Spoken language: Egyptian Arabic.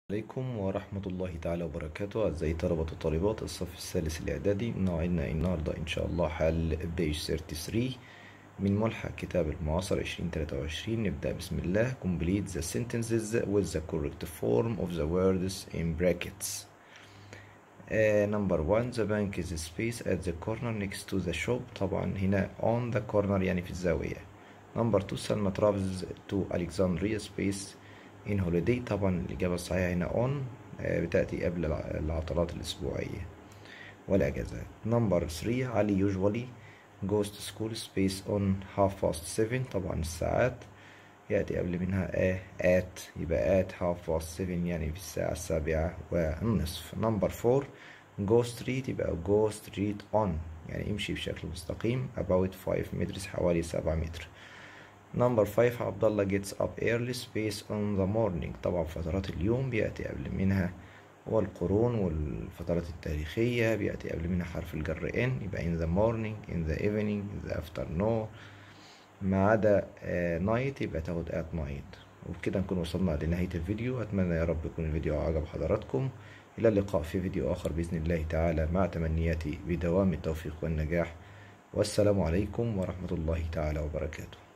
عليكم ورحمة الله تعالى وبركاته أعزائي طلبة وطالبات الصف الثالث الإعدادي موعدنا النهاردة إن شاء الله حل بيج 33 من ملحق كتاب المعاصر 2023 نبدأ بسم الله complete the sentences with the correct form of the words in brackets uh, number one the bank is space at the corner next to the shop طبعا هنا on the corner يعني في الزاوية number two سلمى travels to Alexandria space in holiday طبعا الإجابة الصحيحة هنا on آه، بتأتي قبل الع- العطلات الأسبوعية والأجازات number 3 علي usually goes to school space on half past 7 طبعا الساعات يأتي قبل منها a at يبقى at half past 7 يعني في الساعة السابعة والنصف number 4 go street يبقى go street on يعني امشي بشكل مستقيم about 5 meters حوالي 7 متر نمبر 5 عبد الله gets up early space on the morning طبعا فترات اليوم بيأتي قبل منها والقرون والفترات التاريخية بيأتي قبل منها حرف الجر in يبقى in the morning in the evening in the afternoon ما عدا آه، night يبقى تاخد at night وبكده نكون وصلنا لنهاية الفيديو أتمنى يا رب يكون الفيديو عجب حضراتكم إلى اللقاء في فيديو آخر بإذن الله تعالى مع تمنياتي بدوام التوفيق والنجاح والسلام عليكم ورحمة الله تعالى وبركاته